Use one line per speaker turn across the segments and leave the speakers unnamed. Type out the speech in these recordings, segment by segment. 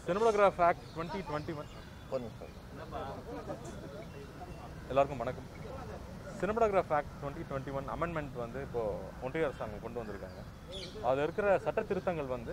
சினிமோகிராஃப் act twenty twenty one
ஒரு நிமிஷம்
எல்லாருக்கும் வணக்கம் cinematograph act twenty twenty one amendment வந்து இப்போது ஒன்றிய அரசாங்கம் கொண்டு வந்திருக்காங்க அதில் இருக்கிற சட்ட திருத்தங்கள் வந்து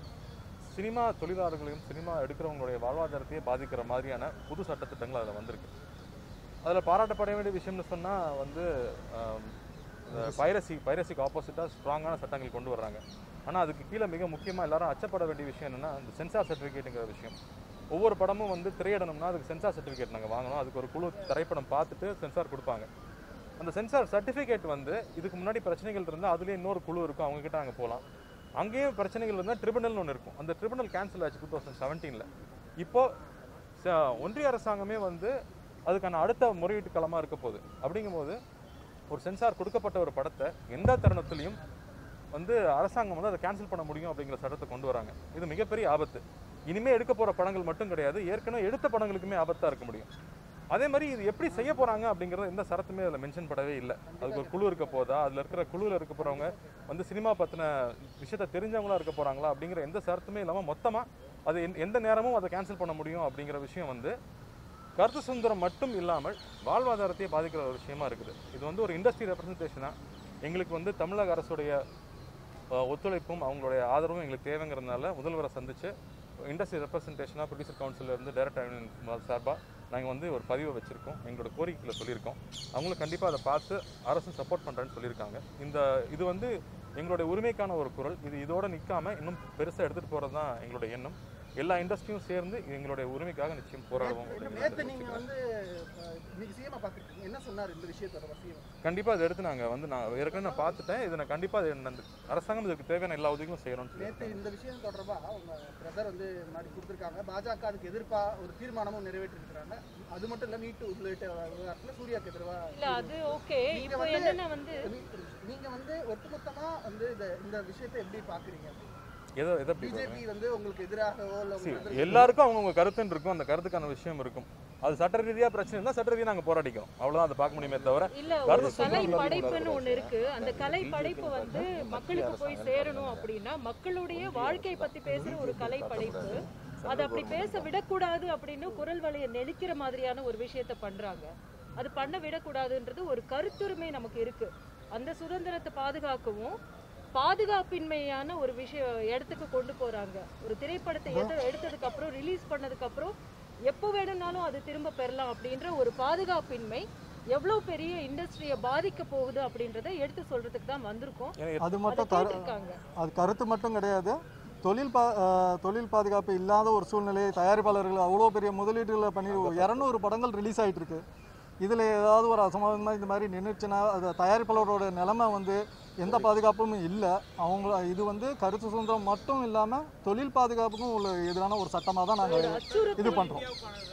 சினிமா தொழிலாளர்களையும் சினிமா எடுக்கிறவங்களுடைய வாழ்வாதாரத்தையே பாதிக்கிற மாதிரியான புது சட்டத்திட்டங்கள் அதில் வந்திருக்கு அதில் பாராட்டப்பட வேண்டிய விஷயம்னு சொன்னால் வந்து ஆம், இந்த பைரசி பைரசிக்கு ஆப்போசிட்டாக ஸ்ட்ராங்கான சட்டங்கள் கொண்டு வர்றாங்க ஆனால் அதுக்கு கீழே மிக முக்கியமாக எல்லாரும் அச்சப்பட வேண்டிய விஷயம் என்னென்னா இந்த சென்சார் சர்டிஃபிகேட்டுங்கிற விஷயம் ஒவ்வொரு படமும் வந்து திரையிடணும்னா அதுக்கு சென்சார் சர்டிஃபிகேட் நாங்கள் வாங்கணும் அதுக்கு ஒரு குழு திரைப்படம் பார்த்துட்டு சென்சார் கொடுப்பாங்க அந்த சென்சார் சர்டிஃபிகேட் வந்து இதுக்கு முன்னாடி பிரச்சனைகள் இருந்தால் அதுலேயே இன்னொரு குழு இருக்கும் அவங்க கிட்ட அங்கே போகலாம் அங்கேயும் பிரச்சனைகள் இருந்தால் ட்ரிபுனல்னு ஒன்று இருக்கும் அந்த ட்ரிபுனல் கேன்சல் ஆச்சு டூ தௌசண்ட் செவன்டீனில் இப்போ ச- ஒன்றிய அரசாங்கமே வந்து அதுக்கான அடுத்த முறையீட்டு களமாக இருக்க போகுது அப்படிங்கும்போது ஒரு சென்சார் கொடுக்கப்பட்ட ஒரு படத்தை எந்த தருணத்திலையும் வந்து அரசாங்கம் வந்து அதை கேன்சல் பண்ண முடியும் அப்படிங்கிற சட்டத்தை கொண்டு வராங்க இது மிகப்பெரிய ஆபத்து இனிமே எடுக்க போகிற படங்கள் மட்டும் கிடையாது ஏற்கனவே எடுத்த படங்களுக்குமே ஆபத்தாக இருக்க முடியும் அதே மாதிரி இது எப்படி செய்ய போகிறாங்க அப்படிங்கிறது எந்த சரத்துமே அதில் மென்ஷன் படவே இல்லை அதுக்கு ஒரு குழு இருக்க போதா அதில் இருக்கிற குழுவில் இருக்க போகிறவங்க வந்து சினிமா பற்றின விஷயத்த தெரிஞ்சவங்களா இருக்க போகிறாங்களா அப்படிங்கிற எந்த சரத்துமே இல்லாமல் மொத்தமாக அது எந்த- எந்த நேரமும் அதை கேன்சல் பண்ண முடியும் அப்படிங்கிற விஷயம் வந்து கருத்து சுதந்திரம் மட்டும் இல்லாமல் வாழ்வாதாரத்தையே பாதிக்கிற ஒரு விஷயமா இருக்குது இது வந்து ஒரு இண்டஸ்ட்ரி ரெப்ரசன்டேஷனாக எங்களுக்கு வந்து தமிழக அரசுடைய அஹ், ஒத்துழைப்பும் அவங்களுடைய ஆதரவும் எங்களுக்கு தேவைங்கிறதுனால முதல்வரை சந்திச்சு இண்டஸ்ட்ரி ரெப்ரசன்டேஷனாக ப்ரொடியூசர் கவுன்சில் இருந்து டைரக்டர் சார்பாக நாங்கள் வந்து ஒரு பதிவை வச்சுருக்கோம் எங்களோட கோரிக்கைகளை சொல்லியிருக்கோம் அவங்களும் கண்டிப்பாக அதை பார்த்து அரசு சப்போர்ட் பண்ணுறேன்னு சொல்லியிருக்காங்க இந்த இது வந்து எங்களுடைய உரிமைக்கான ஒரு குரல் இது இதோட நிற்காம இன்னும் பெருசாக எடுத்துகிட்டு போகிறது தான் எங்களுடைய எண்ணம் எல்லா இண்டஸ்ட்ரியும் சேர்ந்து எங்களுடைய உரிமைக்காக நிச்சயம் போராடுவோம் அப்படிங்கிறத
நேத்து நீங்க
தெரிவிச்சுக்கிறேன்.
வந்து அஹ், இன்னைக்கு சிஎம் பார்த்துருக்கீங்க என்ன சொன்னார் இந்த விஷயத்தோட சிஎம்
கண்டிப்பாக அதை எடுத்து நாங்கள் வந்து நான் ஏற்கனவே நான் பார்த்துட்டேன் இதை நான் கண்டிப்பாக அந்த அரசாங்கம் இதுக்கு தேவையான எல்லா உதவிகளும் செய்யணும்னு
நேத்து
சொல்லியிருக்காங்க
இந்த விஷயம் தொடர்பா உங்க பிரதர் வந்து முன்னாடி கொடுத்துருக்காங்க பாஜக அதுக்கு எதிர்ப்பா ஒரு தீர்மானமும் நிறைவேற்றிருக்கிறாங்க அது மட்டும் இல்ல நீட்டு உள்ளிட்ட விவகாரத்துல சூர்யாக்கு எதிர்வா
இல்ல அது ஓகே
நீங்க
இப்போ
வந்து-
என்னன்னா வந்து
நீ- நீங்க வந்து ஒட்டுமொத்தமா வந்து இந்த இந்த விஷயத்தை எப்படி பாக்குறீங்க
எதை எதை எப்படி சொல்றீங்க?
பிஜேபி வந்து உங்களுக்கு எதிராகவோ இல்ல
See,
உங்களுக்கு எதிராக-
எல்லாருக்கும் அவங்கவுங்க கருத்துன்னு இருக்கும் அந்த கருத்துக்கான விஷயம் இருக்கும் அது சட்ட ரீதியாக பிரச்சனை இருந்தால் சட்ட ரீதியாக நாங்கள் போராடிக்கிறோம் அவ்வளோதான் அதை பார்க்க முடியுமே தவிர
இல்ல ஒரு
கருத்து
கலை
சுதந்திரம்
படைப்புன்னு ஒண்ணு இருக்கு அந்த கலை படைப்பு வந்து மக்களுக்கு போய் சேரணும் அப்படின்னா மக்களுடைய வாழ்க்கை பத்தி பேசுற ஒரு கலை படைப்பு அது அப்படி பேச விடக்கூடாது அப்படின்னு குரல் வலையை நெளிக்கிற மாதிரியான ஒரு விஷயத்த பண்றாங்க அது பண்ண விடக்கூடாதுன்றது ஒரு கருத்துரிமை நமக்கு இருக்கு அந்த சுதந்திரத்தை பாதுகாக்கவும் பாதுகாப்பின்மையான ஒரு விஷயம் இடத்துக்கு கொண்டு போறாங்க ஒரு திரைப்படத்தை எது எடுத்ததுக்கு அப்புறம் ரிலீஸ் பண்ணதுக்கு அப்புறம் எப்போ வேணும்னாலும் அது திரும்ப பெறலாம் அப்படின்ற ஒரு பாதுகாப்பின்மை எவ்வளவு பெரிய இண்டஸ்ட்ரியை பாதிக்க போகுது அப்படின்றத எடுத்து சொல்றதுக்கு தான் வந்திருக்கோம்
ஏன்னா
அது
அதை
மட்டும் தர
கேட்டிருக்காங்க
அது கருத்து மட்டும் கிடையாது தொழில் பா அஹ், தொழில் பாதுகாப்பு இல்லாத ஒரு சூழ்நிலை தயாரிப்பாளர்கள் அவ்வளோ பெரிய முதலீடுகளை பண்ணி இரநூறு படங்கள் ரிலீஸ் ஆகிட்டு இருக்கு இதில் ஏதாவது ஒரு அசம்பாவிதமாக இந்த மாதிரி நின்றுச்சுன்னா அது தயாரிப்பாளரோட நிலைமை வந்து எந்த பாதுகாப்பும் இல்லை அவங்க இது வந்து கருத்து சுதந்திரம் மட்டும் இல்லாமல் தொழில் பாதுகாப்புக்கும் உள்ள எதிரான ஒரு சட்டமாக தான்
ஒரு
நாங்கள்
அச்சுறுத்தல்
இது பண்ணுறோம்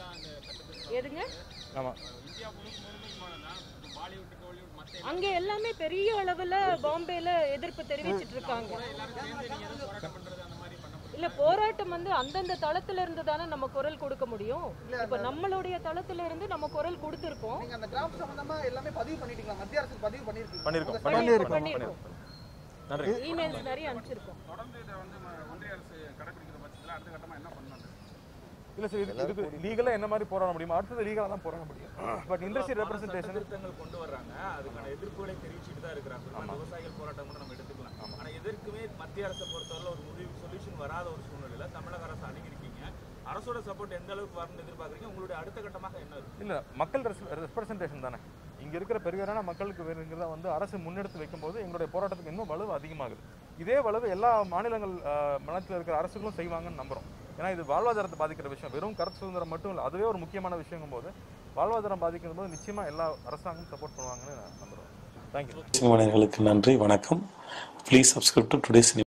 எதுங்க
ஆமாம்
அங்க எல்லாமே பெரிய அளவுல பாம்பேல எதிர்ப்பு தெரிவிச்சிட்டு இருக்காங்க இல்ல போராட்டம் வந்து அந்தந்த தளத்துல இருந்து தானே நம்ம குரல் கொடுக்க முடியும் இப்ப நம்மளுடைய தளத்துல இருந்து நம்ம குரல் கொடுத்திருக்கோம்
நீங்க அந்த டிராஃப்ட் சம்பந்தமா எல்லாமே பதிவு பண்ணிட்டீங்களா மத்திய அரசுக்கு பதிவு பண்ணிருக்கீங்க
பண்ணியிருக்கோம்
பண்ணியிருக்கோம்.
பண்ணியிருக்கோம் நன்றி
இமெயில்ஸ் நிறைய அனுப்பிச்சிருக்கோம்
தொடர்ந்து இதை வந்து ம- ஒன்றிய அரசு கடைபிடிக்கிற பட்சத்தில் அடுத்த கட்டமா என்ன பண்ணலாம்
இல்லை சார் இது இதுக்கு லீகலாக என்ன மாதிரி போராட முடியுமா அடுத்தது லீகலாக தான் போராட முடியும் பட் இண்டஸ்ட்ரி ரெப்ரசன்டேஷன்
திருத்தங்கள் கொண்டு வர்றாங்க அதுக்கான எதிர்ப்புகளை தெரிவிச்சுட்டு தான் இருக்கிறாங்க குறிப்பா விவசாயிகள் போராட்டம் கூட நம்ம எடுத்துக்கலாம் ஆனா எதற்குமே மத்திய அரசை பொறுத்தவரை ஒரு முடிவு சொல்யூஷன் வராத ஒரு சூழ்நிலையில தமிழக அரசு அணுகிருக்கீங்க அரசோட சப்போர்ட் எந்த அளவுக்கு வரணும்னு எதிர்பார்க்குறீங்க உங்களுடைய அடுத்த கட்டமாக என்ன இருக்கு
இல்லை மக்கள் ரெப்ரசன்டேஷன் தானே இங்கே இருக்கிற பெரியவரான மக்களுக்கு வேணுங்கிறத வந்து அரசு முன்னெடுத்து வைக்கும்போது எங்களுடைய போராட்டத்துக்கு இன்னும் வலு அதிகமாகுது இதே வலுவு எல்லா மாநிலங்கள் மனத்தில் இருக்கிற அரசுகளும் செய்வாங்கன்னு நம்புகிறோம் ஏன்னா இது வாழ்வாதாரத்தை பாதிக்கிற விஷயம் வெறும் கருத்து சுதந்திரம் மட்டும் இல்லை அதுவே ஒரு முக்கியமான விஷயங்கும் போது வாழ்வாதாரம் பாதிக்கும் போது நிச்சயமாக எல்லா அரசாங்கமும் சப்போர்ட் பண்ணுவாங்கன்னு நான் நம்புகிறோம் தேங்க்யூ
சினிமா நேயர்களுக்கு நன்றி வணக்கம் ப்ளீஸ் சப்ஸ்கிரைப் டு டுடே